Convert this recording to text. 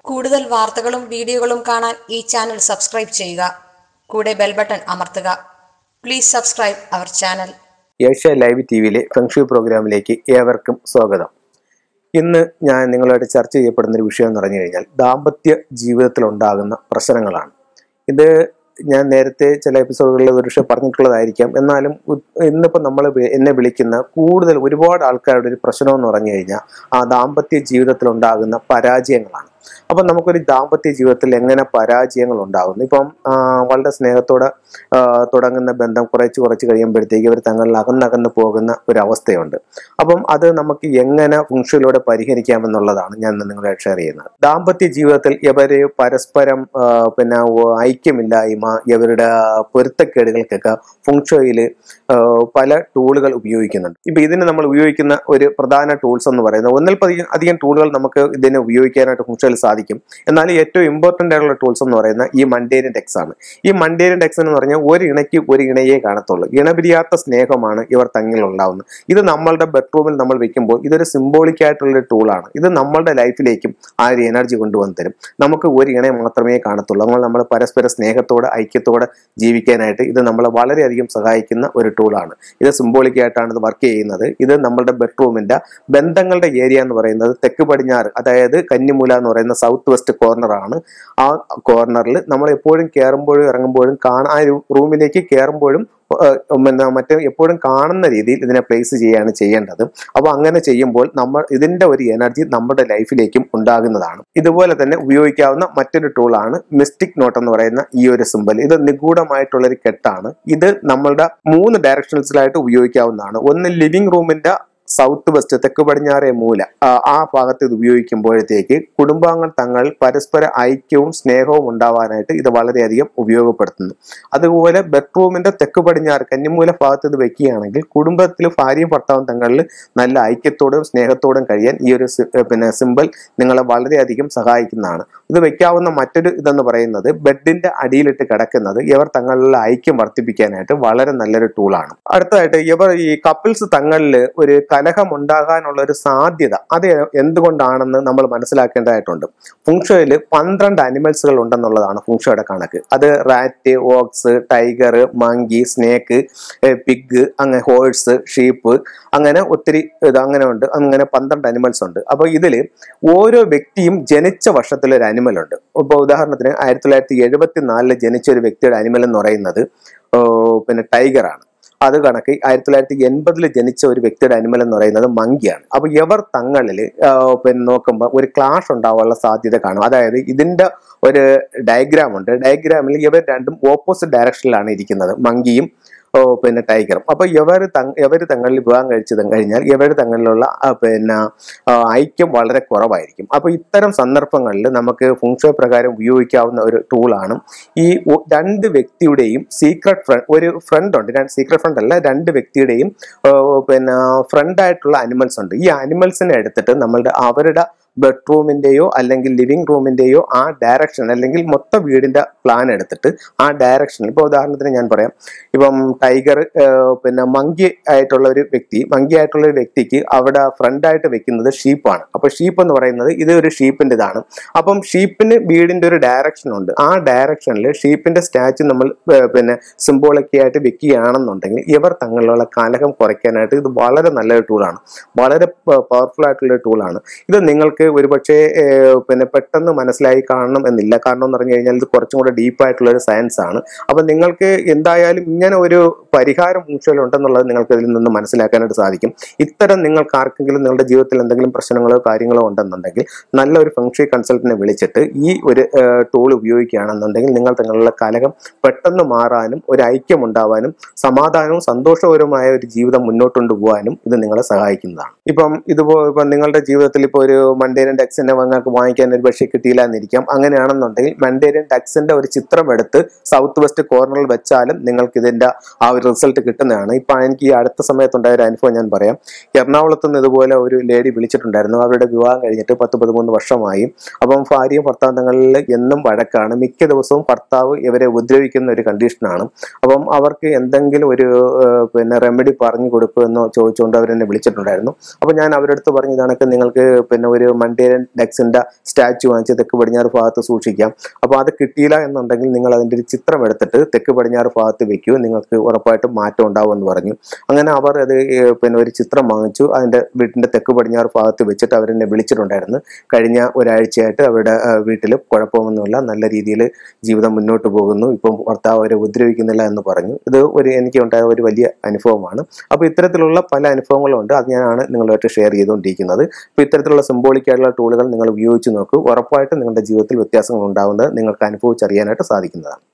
കൂടുതൽ വാർത്തകളും വീഡിയോകളും കാണാൻ ഈ ചാനൽ സബ്സ്ക്രൈബ് ചെയ്യുക കൂടെ ബെൽ ബട്ടൺ അമർത്തുക please subscribe our channel Asia live T വിയിലെ ഫെങ്ഷു പ്രോഗ്രാമിലേക്ക് ഏവർക്കും സ്വാഗതം ഇന്ന് ഞാൻ നിങ്ങളായിട്ട് ചർച്ച ചെയ്യപ്പെടുന്ന ഒരു വിഷയം എന്ന് പറഞ്ഞു കഴിഞ്ഞാൽ ദാമ്പത്യ ജീവിതത്തിൽ ഉണ്ടാകുന്ന പ്രശ്നങ്ങളാണ് ഇത് ഞാൻ നേരത്തെ ചില എപ്പിസോഡുകളിൽ ഒരു പക്ഷേ പറഞ്ഞിട്ടുള്ളതായിരിക്കാം എന്നാലും ഉ- ഇന്നിപ്പോൾ നമ്മൾ എന്നെ വിളിക്കുന്ന കൂടുതൽ ഒരുപാട് ആൾക്കാരുടെ ഒരു പ്രശ്നം എന്ന് പറഞ്ഞു കഴിഞ്ഞാൽ ആ ദാമ്പത്യ ജീവിതത്തിൽ ഉണ്ടാകുന്ന പരാജയങ്ങളാണ് അപ്പം നമുക്കൊരു ദാമ്പത്യ ജീവിതത്തിൽ എങ്ങനെ പരാജയങ്ങൾ ഉണ്ടാകുന്നു ഇപ്പം ആ, വളരെ സ്നേഹത്തോടെ ആ, തുടങ്ങുന്ന ബന്ധം കുറച്ച് കുറച്ച് കഴിയുമ്പോഴത്തേക്ക് ഇവർ തങ്ങളിൽ അകന്നകന്ന് പോകുന്ന ഒരു അവസ്ഥയുണ്ട് അപ്പം അത് നമുക്ക് എങ്ങനെ ഫുങ്ഷയിലൂടെ പരിഹരിക്കാമെന്നുള്ളതാണ് ഞാൻ ഇന്ന് നിങ്ങളെ ഷെയർ ചെയ്യുന്നത് ദാമ്പത്യ ജീവിതത്തിൽ ഇവര് പരസ്പരം ആ, പിന്നെ ഓ- ഐക്യമില്ലായ്മ ഇവരുടെ പൊരുത്തക്കേടുകൾക്കൊക്കെ ഫുങ്ഷോയിൽ പല ടൂളുകൾ ഉപയോഗിക്കുന്നുണ്ട് ഇപ്പൊ ഇതിന് നമ്മൾ ഉപയോഗിക്കുന്ന ഒരു പ്രധാന ടൂൾസ് എന്ന് പറയുന്നത് ഒന്നിൽ പതികം അധികം ടൂളുകൾ നമുക്ക് ഇതിനെ ഉപയോഗിക്കാനായിട്ട് ഫുങ്ഷയിൽ സാധിക്കും എന്നാൽ ഏറ്റവും ഇമ്പോർട്ടന്റ് ആയിട്ടുള്ള ടൂൾസ് എന്ന് പറയുന്ന ഈ മണ്ടേരിയൻ ടെക്സ് ആണ് ഈ മണ്ടേരിയൻ ടെക്സ് എന്ന് പറഞ്ഞാൽ ഒരു ഇണയ്ക്ക് ഒരു ഇണയെ കാണത്തുള്ളൂ ഇണപിരിയാത്ത സ്നേഹമാണ് ഇവർ തങ്ങിൽ ഉണ്ടാവുന്നത് ഇത് നമ്മളുടെ ബെഡ്റൂമിൽ നമ്മൾ വെക്കുമ്പോൾ ഇതൊരു സിംബോളിക് ആയിട്ടുള്ള ടൂളാണ് ഇത് നമ്മളുടെ ലൈഫിലേക്കും ആ ഒരു എനർജി കൊണ്ടുവന്ന് തരും നമുക്ക് ഒരു ഇണയെ മാത്രമേ കാണത്തുള്ളൂ നമ്മൾ നമ്മൾ പരസ്പര സ്നേഹത്തോടെ ഐക്യത്തോടെ ജീവിക്കാനായിട്ട് ഇത് നമ്മളെ വളരെയധികം സഹായിക്കുന്ന ഒരു ടൂളാണ് ഇത് സിംബോളിക് ആയിട്ടാണ് ഇത് വർക്ക് ചെയ്യുന്നത് ഇത് നമ്മളുടെ ബെഡ്റൂമിന്റെ ബന്ധങ്ങളുടെ ഏരിയ എന്ന് പറയുന്നത് തെക്ക് പടിഞ്ഞാറ് അതായത് കന്നിമൂല എന്ന് പറയുന്ന സൗത്ത് വെസ്റ്റ് കോർണർ ആണ് ആ കോർണറിൽ നമ്മൾ എപ്പോഴും കയറുമ്പോഴും ഇറങ്ങുമ്പോഴും കാണാൻ ആ ഒരു റൂമിലേക്ക് കയറുമ്പോഴും ഏഹ്, പിന്നെ മറ്റേ എപ്പോഴും കാണുന്ന രീതിയിൽ ഇതിനെ പ്ലേസ് ചെയ്യുകയാണ് ചെയ്യേണ്ടത് അപ്പോൾ അങ്ങനെ ചെയ്യുമ്പോൾ നമ്മൾ ഇതിന്റെ ഒരു എനർജി നമ്മുടെ ലൈഫിലേക്കും ഉണ്ടാകുന്നതാണ് ഇതുപോലെ തന്നെ ഉപയോഗിക്കാവുന്ന മറ്റൊരു ടൂളാണ് മിസ്റ്റിക് നോട്ട് എന്ന് പറയുന്ന ഈ ഒരു സിമ്പൽ ഇത് നിഗൂഢമായിട്ടുള്ള ഒരു കെട്ടാണ് ഇത് നമ്മളുടെ മൂന്ന് ഡയറക്ഷൻസിലായിട്ട് ഉപയോഗിക്കാവുന്നതാണ് ഒന്ന് ലിവിംഗ് റൂമിന്റെ സൗത്ത് വെസ്റ്റ് തെക്ക് പടിഞ്ഞാറേ മൂല ആ, ആ ഭാഗത്ത് ഇത് ഉപയോഗിക്കുമ്പോഴത്തേക്ക് കുടുംബാംഗങ്ങൾ തങ്ങൾ പരസ്പര ഐക്യവും സ്നേഹവും ഉണ്ടാവാനായിട്ട് ഇത് വളരെയധികം ഉപയോഗപ്പെടുത്തുന്നു അതുപോലെ ബെഡ്റൂമിന്റെ തെക്ക് പടിഞ്ഞാറ് കന്നിമൂല ഭാഗത്ത് ഇത് വെക്കുകയാണെങ്കിൽ കുടുംബത്തിൽ ഭാര്യയും ഭർത്താവും തങ്ങളിൽ നല്ല ഐക്യത്തോടും സ്നേഹത്തോടും കഴിയാൻ ഈ ഒരു സി- ഏർ പിന്നെ സിമ്പൽ നിങ്ങളെ വളരെയധികം സഹായിക്കുന്നതാണ് ഇത് വെക്കാവുന്ന മറ്റൊരു ഇതെന്ന് പറയുന്നത് ബെഡിന്റെ അടിയിലിട്ട് കിടക്കുന്നത് ഇവർ തങ്ങളിലുള്ള ഐക്യം വർദ്ധിപ്പിക്കാനായിട്ട് വളരെ നല്ലൊരു ടൂളാണ് അടുത്തതായിട്ട് ഇവർ ഈ കപ്പിൾസ് തങ്ങളിൽ ഒരു കലഹം ഉണ്ടാകാനുള്ള ഒരു സാധ്യത അത് എന്തുകൊണ്ടാണെന്ന് നമ്മൾ മനസ്സിലാക്കേണ്ടതായിട്ടുണ്ട് ഫുങ്ഷോയിൽ പന്ത്രണ്ട് അനിമൽസുകൾ ഉണ്ടെന്നുള്ളതാണ് ഫുങ്ഷോയുടെ കണക്ക് അത് rat ox tiger monkey snake pig അങ്ങനെ ഹോഴ്സ് ഷീപ്പ് അങ്ങനെ ഒത്തിരി ഇത് അങ്ങനെ ഉണ്ട് അങ്ങനെ പന്ത്രണ്ട് അനിമൽസ് ഉണ്ട് അപ്പോൾ ഇതിൽ ഓരോ വ്യക്തിയും ജനിച്ച വർഷത്തിൽ ഒരു അനിമൽ ഉണ്ട് ഇപ്പോൾ ഉദാഹരണത്തിന് ആയിരത്തി തൊള്ളായിരത്തി എഴുപത്തി നാലില് ജനിച്ച ഒരു വ്യക്തിയുടെ അനിമൽ എന്ന് പറയുന്നത് ഓ, പിന്നെ ടൈഗർ ആണ് അത് കണക്ക് ആയിരത്തി തൊള്ളായിരത്തി എൺപതിൽ ജനിച്ച ഒരു വ്യക്തിയുടെ അനിമൽ എന്ന് പറയുന്നത് മങ്കിയാണ് അപ്പൊ ഇവർ തങ്ങളിൽ പിന്നെ നോക്കുമ്പോൾ ഒരു ക്ലാഷ് ഉണ്ടാവാനുള്ള സാധ്യത കാണും അതായത് ഇതിന്റെ ഒരു ഡയഗ്രാം ഉണ്ട് ഡയഗ്രാമിൽ ഇവർ രണ്ടും ഓപ്പോസിറ്റ് ഡയറക്ഷനിലാണ് ഇരിക്കുന്നത് മങ്കിയും ഓ, പിന്നെ ടൈഗറും അപ്പൊ ഇവർ ഇവർ തങ്ങളിൽ വിവാഹം കഴിച്ചത് കഴിഞ്ഞാൽ ഇവർ തങ്ങളിലുള്ള ആ, പിന്നെ ആ, ഐക്യം വളരെ കുറവായിരിക്കും അപ്പൊ ഇത്തരം സന്ദർഭങ്ങളിൽ നമുക്ക് ഫുങ്ഷോ പ്രകാരം ഉപയോഗിക്കാവുന്ന ഒരു ടൂളാണ് ഈ ഒ- രണ്ട് വ്യക്തിയുടെയും സീക്രട്ട് ഫ്രണ്ട് ഒരു ഫ്രണ്ട് ഉണ്ട് രണ്ട് സീക്രട്ട് ഫ്രണ്ട് അല്ല രണ്ട് വ്യക്തിയുടെയും ആ, പിന്നെ ഫ്രണ്ട് ആയിട്ടുള്ള അനിമൽസ് ഉണ്ട് ഈ അനിമൽസിനെ എടുത്തിട്ട് നമ്മളുടെ അവരുടെ ബെഡ്റൂമിന്റെയോ അല്ലെങ്കിൽ ലിവിംഗ് റൂമിന്റെയോ ആ ഡയറക്ഷൻ അല്ലെങ്കിൽ മൊത്തം വീടിന്റെ പ്ലാൻ എടുത്തിട്ട് ആ ഡയറക്ഷനിൽ ഇപ്പോൾ ഉദാഹരണത്തിന് ഞാൻ പറയാം ഇപ്പം ടൈഗർ പിന്നെ മങ്കി ആയിട്ടുള്ള ഒരു വ്യക്തി മങ്കി ആയിട്ടുള്ള ഒരു വ്യക്തിക്ക് അവിടെ ഫ്രണ്ട് ആയിട്ട് വെക്കുന്നത് ഷീപ്പാണ് അപ്പൊ ഷീപ്പ് എന്ന് പറയുന്നത് ഇത് ഒരു ഷീപ്പിന്റെ ഇതാണ് അപ്പം ഷീപ്പിന് വീടിന്റെ ഒരു ഡയറക്ഷൻ ഉണ്ട് ആ ഡയറക്ഷനിൽ ഷീപ്പിന്റെ സ്റ്റാച്ചു നമ്മൾ ഏർ, പിന്നെ സിംബോളൊക്കെ ആയിട്ട് വെക്കുകയാണെന്നുണ്ടെങ്കിൽ ഇവർ തങ്ങളിലുള്ള കലഹം കുറയ്ക്കാനായിട്ട് ഇത് വളരെ നല്ലൊരു ടൂളാണ് വളരെ പവർഫുൾ ആയിട്ടുള്ള ഒരു ടൂളാണ് ഇത് നിങ്ങൾക്ക് ഒരുപക്ഷെ ഏർ, പിന്നെ പെട്ടെന്ന് മനസ്സിലായി കാണണം എന്നില്ല കാരണം എന്ന് പറഞ്ഞു കഴിഞ്ഞാൽ ഇത് കുറച്ചും കൂടെ ഡീപ്പ് ആയിട്ടുള്ള ഒരു സയൻസ് ആണ് അപ്പൊ നിങ്ങൾക്ക് എന്തായാലും ഇങ്ങനെ ഒരു പരിഹാരം ഫംഗ്ഷൻ ഉണ്ടെന്നുള്ളത് നിങ്ങൾക്ക് ഇതിൽ നിന്ന് മനസ്സിലാക്കാനായിട്ട് സാധിക്കും ഇത്തരം നിങ്ങൾക്ക് ആർക്കെങ്കിലും നിങ്ങളുടെ ജീവിതത്തിൽ എന്തെങ്കിലും പ്രശ്നങ്ങളോ കാര്യങ്ങളോ ഉണ്ടെന്നുണ്ടെങ്കിൽ നല്ല ഒരു ഫംഗ്ഷൻ കൺസൾട്ടിനെ വിളിച്ചിട്ട് ഈ ഒരു ടൂൾ ഉപയോഗിക്കുകയാണെന്നുണ്ടെങ്കിൽ നിങ്ങൾ തങ്ങളുടെ കലകം പെട്ടെന്ന് മാറാനും ഒരു ഐക്യം ഉണ്ടാവാനും സമാധാനവും സന്തോഷകരവുമായ ഒരു ജീവിതം മുന്നോട്ട് കൊണ്ടുപോകാനും ഇത് നിങ്ങളെ സഹായിക്കുന്നതാണ് ഇപ്പം ഇതുപോ ഇപ്പം നിങ്ങളുടെ ജീവിതത്തിൽ ഇപ്പോൾ ഒരു മണ്ടേരിയൻ ടെക്സിനെ നിങ്ങൾക്ക് വാങ്ങിക്കാൻ ഒരു പക്ഷേ കിട്ടിയില്ല എന്നിരിക്കാം അങ്ങനെയാണെന്നുണ്ടെങ്കിൽ മണ്ടേരിയൻ ടെക്സിന്റെ ഒരു ചിത്രം എടുത്ത് സൗത്ത് വെസ്റ്റ് കോർണറിൽ വെച്ചാലും നിങ്ങൾക്ക് ഇതിന്റെ ആ ഒരു റിസൾട്ട് കിട്ടുന്നതാണ് ഇപ്പൊ എനിക്ക് ഈ അടുത്ത സമയത്തുണ്ടായ ഒരു അനുഭവം ഞാൻ പറയാം എറണാകുളത്ത് നിന്ന് ഇതുപോലെ ഒരു ലേഡി വിളിച്ചിട്ടുണ്ടായിരുന്നു അവരുടെ വിവാഹം കഴിഞ്ഞിട്ട് പത്ത് പതിമൂന്ന് വർഷമായി അപ്പം ഭാര്യയും ഭർത്താവും തങ്ങളിൽ എന്നും വഴക്കാണ് മിക്ക ദിവസവും ഭർത്താവ് ഇവരെ ഉപദ്രവിക്കുന്ന ഒരു കണ്ടീഷനാണ് അപ്പം അവർക്ക് എന്തെങ്കിലും ഒരു ഏഹ്, പിന്നെ റെമഡി പറഞ്ഞു കൊടുക്കുമെന്നോ ചോദിച്ചുകൊണ്ട് അവരെന്നെ വിളിച്ചിട്ടുണ്ടായിരുന്നു അപ്പം ഞാൻ അവരുടെ അടുത്ത് പറഞ്ഞു ഇതാണൊക്കെ നിങ്ങൾക്ക് പിന്നെ ഒരു മണ്ടേരൻ ഡെക്സിന്റെ സ്റ്റാച്ചു വാങ്ങിച്ച് തെക്ക് പടിഞ്ഞാറ് ഭാഗത്ത് സൂക്ഷിക്കാം അപ്പോൾ അത് കിട്ടിയില്ല എന്നുണ്ടെങ്കിൽ നിങ്ങൾ അതിൻ്റെ ഒരു ചിത്രം എടുത്തിട്ട് തെക്ക് പടിഞ്ഞാറ് ഭാഗത്ത് വെക്കൂ നിങ്ങൾക്ക് ഉറപ്പായിട്ടും മാറ്റം ഉണ്ടാവും എന്ന് പറഞ്ഞു അങ്ങനെ അവർ അത് ഏഹ്, പിന്നെ ഒരു ചിത്രം വാങ്ങിച്ചു അതിൻ്റെ വീട്ടിൻ്റെ തെക്ക് പടിഞ്ഞാറ് ഭാഗത്ത് വെച്ചിട്ട് അവരെന്നെ വിളിച്ചിട്ടുണ്ടായിരുന്നു കഴിഞ്ഞ ഒരാഴ്ചയായിട്ട് അവരുടെ വീട്ടിൽ കുഴപ്പമൊന്നുമില്ല നല്ല രീതിയിൽ ജീവിതം മുന്നോട്ട് പോകുന്നു ഇപ്പം ഭർത്താവ് അവരെ ഉപദ്രവിക്കുന്നില്ല എന്ന് പറഞ്ഞു ഇത് ഒരു എനിക്ക് ഉണ്ടായ ഒരു വലിയ അനുഭവമാണ് അപ്പോൾ ഇത്തരത്തിലുള്ള പല അനുഭവങ്ങളുണ്ട് അത് ഞാനാണ് നിങ്ങളുമായിട്ട് ഷെയർ ചെയ്തുകൊണ്ടിരിക്കുന്നത് അപ്പോൾ ഇത്തരത്തിലുള്ള സിംബോളിക് ആയിട്ടുള്ള ടൂളുകൾ നിങ്ങൾ ഉപയോഗിച്ച് നോക്കൂ ഉറപ്പായിട്ടും നിങ്ങളുടെ ജീവിതത്തിൽ വ്യത്യാസങ്ങൾ ഉണ്ടാകുന്നത് നിങ്ങൾക്ക് അനുഭവിച്ചറിയാനായിട്ട് സാധിക്കുന്നതാണ്